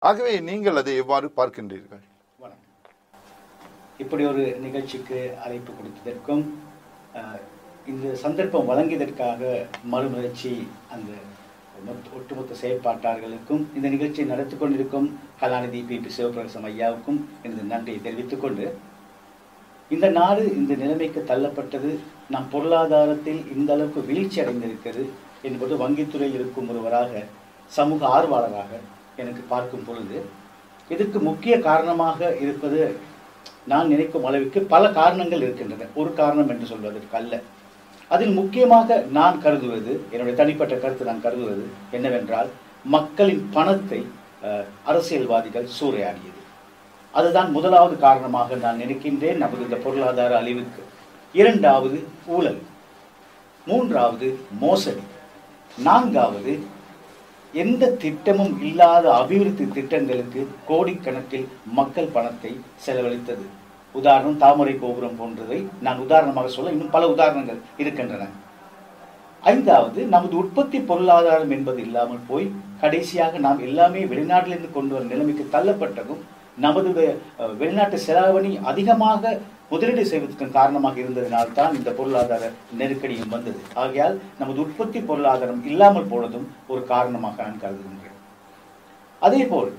ஆகவே நீங்கள் அதை எவ்வாறு பார்க்கின்றீர்கள் வணக்கம் இப்படி ஒரு நிகழ்ச்சிக்கு அழைப்பு கொடுத்ததற்கும் அஹ், இந்த சந்தர்ப்பம் வழங்கியதற்காக மறுமலர்ச்சி அந்த மொத்த- ஒட்டுமொத்த செயற்பாட்டாளர்களுக்கும் இந்த நிகழ்ச்சியை நடத்தி கொண்டிருக்கும் கலாநிதி பி பி சிவபிரகாசம் ஐயாவுக்கும் எனது நன்றியை தெரிவித்துக் கொண்டு இந்த நாடு இந்த நிலைமைக்கு தள்ளப்பட்டது நம் பொருளாதாரத்தில் இந்த அளவுக்கு வீழ்ச்சி அடைந்திருக்கிறது என்பது வங்கித்துறையில் இருக்கும் ஒருவராக சமூக ஆர்வலராக எனக்கு பார்க்கும் பொழுது இதற்கு முக்கிய காரணமாக இருப்பது நான் நினைக்கும் அளவுக்கு பல காரணங்கள் இருக்கின்றன ஒரு காரணம் என்று சொல்வதற்கு அல்ல அதில் முக்கியமாக நான் கருதுவது என்னுடைய தனிப்பட்ட கருத்து நான் கருதுவது என்னவென்றால் மக்களின் பணத்தை அஹ், அரசியல்வாதிகள் சூறையாடியது அதுதான் முதலாவது காரணமாக நான் நினைக்கின்றேன் நமது இந்த பொருளாதார அழிவுக்கு இரண்டாவது ஊழல் மூன்றாவது மோசடி நான்காவது எந்த திட்டமும் இல்லாத அபிவிருத்தி திட்டங்களுக்கு கோடிக்கணக்கில் மக்கள் பணத்தை செலவழித்தது உதாரணம் தாமரை கோபுரம் போன்றதை நான் உதாரணமாக சொல்ல இன்னும் பல உதாரணங்கள் இருக்கின்றன ஐந்தாவது நமது உற்பத்தி பொருளாதாரம் என்பது இல்லாமல் போய் கடைசியாக நாம் எல்லாமே வெளிநாட்டிலிருந்து கொண்டு வரும் நிலைமைக்கு தள்ளப்பட்டதும் நமது வெ- அஹ் வெளிநாட்டு செலாவணி அதிகமாக முதலீடு செய்வதற்கு காரணமாக இருந்ததினால்தான் இந்த பொருளாதார நெருக்கடியும் வந்தது ஆகையால் நமது உற்பத்தி பொருளாதாரம் இல்லாமல் போனதும் ஒரு காரணமாக நான் கருதுகின்றேன் அதேபோல்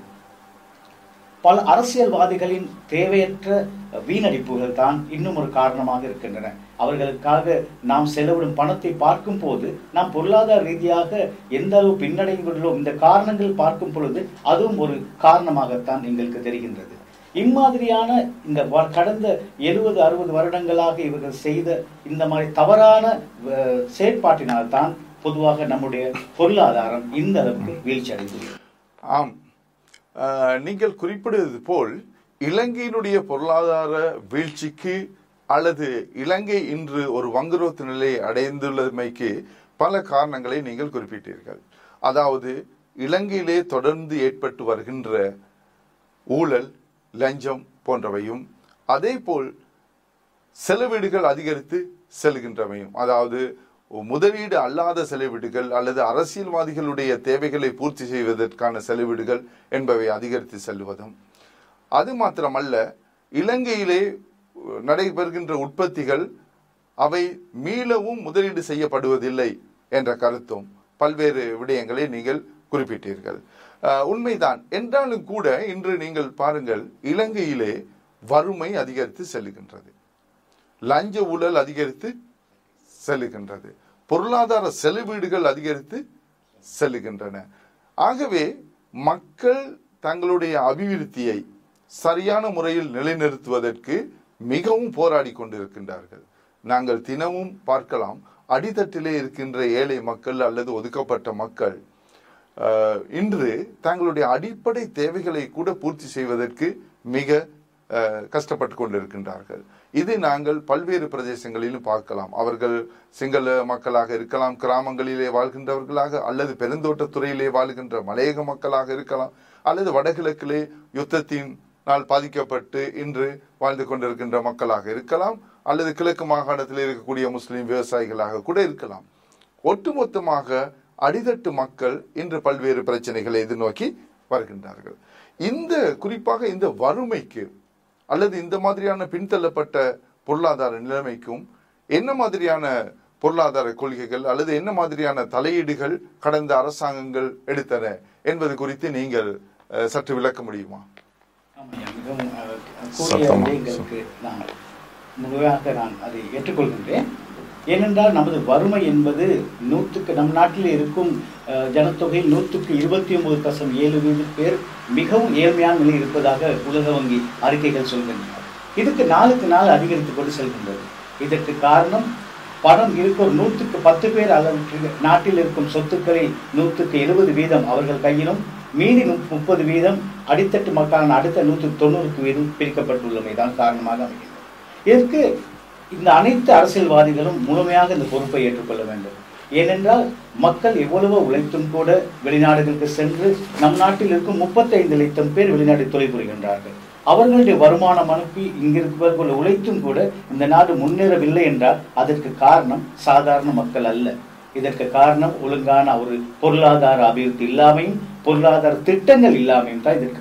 பல அரசியல்வாதிகளின் தேவையற்ற வீணடிப்புகள் தான் இன்னும் ஒரு காரணமாக இருக்கின்றன அவர்களுக்காக நாம் செலவிடும் பணத்தை பார்க்கும் போது நாம் பொருளாதார ரீதியாக எந்த அளவு பின்னடைந்துள்ளோம் இந்த காரணங்கள் பார்க்கும் பொழுது அதுவும் ஒரு காரணமாகத்தான் எங்களுக்கு தெரிகின்றது இம்மாதிரியான இந்த வ- கடந்த எழுபது அறுபது வருடங்களாக இவர்கள் செய்த இந்த மாதிரி தவறான அஹ், செயற்பாட்டினால்தான் பொதுவாக நம்முடைய பொருளாதாரம் இந்த அளவுக்கு வீழ்ச்சி அடைந்துள்ளது ஆம் அஹ், நீங்கள் குறிப்பிடுவது போல் இலங்கையினுடைய பொருளாதார வீழ்ச்சிக்கு அல்லது இலங்கை இன்று ஒரு வங்குரோத்து நிலையை அடைந்துள்ளமைக்கு பல காரணங்களை நீங்கள் குறிப்பிட்டீர்கள் அதாவது இலங்கையிலே தொடர்ந்து ஏற்பட்டு வருகின்ற ஊழல் லஞ்சம் போன்றவையும் அதேபோல் செலவீடுகள் அதிகரித்து செல்கின்றமையும் அதாவது முதலீடு அல்லாத செலவீடுகள் அல்லது அரசியல்வாதிகளுடைய தேவைகளை பூர்த்தி செய்வதற்கான செலவீடுகள் என்பவை அதிகரித்து செல்வதும் அது மாத்திரமல்ல இலங்கையிலே நடைபெறுகின்ற உற்பத்திகள் அவை மீளவும் முதலீடு செய்யப்படுவதில்லை என்ற கருத்தும் பல்வேறு விடயங்களை நீங்கள் குறிப்பிட்டீர்கள் அஹ், உண்மைதான் என்றாலும் கூட இன்று நீங்கள் பாருங்கள் இலங்கையிலே வறுமை அதிகரித்து செல்லுகின்றது லஞ்ச ஊழல் அதிகரித்து செல்லுகின்றது பொருளாதார செலவீடுகள் அதிகரித்து செல்லுகின்றன ஆகவே மக்கள் தங்களுடைய அபிவிருத்தியை சரியான முறையில் நிலைநிறுத்துவதற்கு மிகவும் போராடி கொண்டிருக்கின்றார்கள் நாங்கள் தினமும் பார்க்கலாம் அடித்தட்டிலே இருக்கின்ற ஏழை மக்கள் அல்லது ஒதுக்கப்பட்ட மக்கள் அஹ், இன்று தங்களுடைய அடிப்படை தேவைகளை கூட பூர்த்தி செய்வதற்கு மிக அஹ், கஷ்டப்பட்டு கொண்டிருக்கின்றார்கள் இது நாங்கள் பல்வேறு பிரதேசங்களிலும் பார்க்கலாம் அவர்கள் சிங்கள மக்களாக இருக்கலாம் கிராமங்களிலே வாழ்கின்றவர்களாக அல்லது பெருந்தோட்டத்துறையிலே வாழ்கின்ற மலையக மக்களாக இருக்கலாம் அல்லது வடகிழக்கிலே யுத்தத்தினால் பாதிக்கப்பட்டு இன்று வாழ்ந்து கொண்டிருக்கின்ற மக்களாக இருக்கலாம் அல்லது கிழக்கு மாகாணத்தில் இருக்கக்கூடிய முஸ்லிம் விவசாயிகளாக கூட இருக்கலாம் ஒட்டுமொத்தமாக அடித்தட்டு மக்கள் இன்று பல்வேறு பிரச்சனைகளை எதிர்நோக்கி வருகின்றார்கள் இந்த குறிப்பாக இந்த வறுமைக்கு அல்லது இந்த மாதிரியான பின்தள்ளப்பட்ட பொருளாதார நிலைமைக்கும் என்ன மாதிரியான பொருளாதார கொள்கைகள் அல்லது என்ன மாதிரியான தலையீடுகள் கடந்த அரசாங்கங்கள் எடுத்தன என்பது குறித்து நீங்கள் அஹ், சற்று விளக்க முடியுமா ஆமாய்யா, மிகவும் அஹ், கூறிய சத்தமா, விடயங்களுக்கு நான் முழுமையாக நான் அதை ஏற்றுக்கொள்கின்றேன் ஏனென்றால் நமது வறுமை என்பது நூற்றுக்கு நம் நாட்டில் இருக்கும் அஹ், ஜனத்தொகையில் நூற்றுக்கு இருபத்தி ஒன்பது தசம் ஏழு வீத பேர் மிகவும் ஏழ்மையான நிலையில் இருப்பதாக உலக வங்கி அறிக்கைகள் சொல்கின்றன இதுக்கு நாளுக்கு நாள் அதிகரித்துக் கொண்டு செல்கின்றது இதற்கு காரணம் பணம் இருக்கும் நூற்றுக்கு பத்து பேர் அளவுக்கு நாட்டில் இருக்கும் சொத்துக்களில் நூற்றுக்கு எழுபது வீதம் அவர்கள் கையிலும் மீதி முப்- முப்பது வீதம் அடித்தட்டு மக்களான அடுத்த நூற்றுக்கு தொண்ணூறுக்கு வீதம் பிரிக்கப்பட்டுள்ளமை தான் காரணமாக அமைகிறது இதற்கு இந்த அனைத்து அரசியல்வாதிகளும் முழுமையாக இந்த பொறுப்பை ஏற்றுக்கொள்ள வேண்டும் ஏனென்றால் மக்கள் எவ்வளவோ உழைத்தும் கூட வெளிநாடுகளுக்கு சென்று நம் நாட்டில் இருக்கும் முப்பத்தைந்து லட்சம் பேர் வெளிநாடு தொழில் புரிகின்றார்கள் அவர்களுடைய வருமானம் அனுப்பி இங்கிருப்பவர்கள் உழைத்தும் கூட இந்த நாடு முன்னேறவில்லை என்றால் அதற்கு காரணம் சாதாரண மக்கள் அல்ல இதற்கு காரணம் ஒழுங்கான ஒரு பொருளாதார அபிவிருத்தி இல்லாமையும் பொருளாதார திட்டங்கள் இல்லாமையும் தான் இதற்கு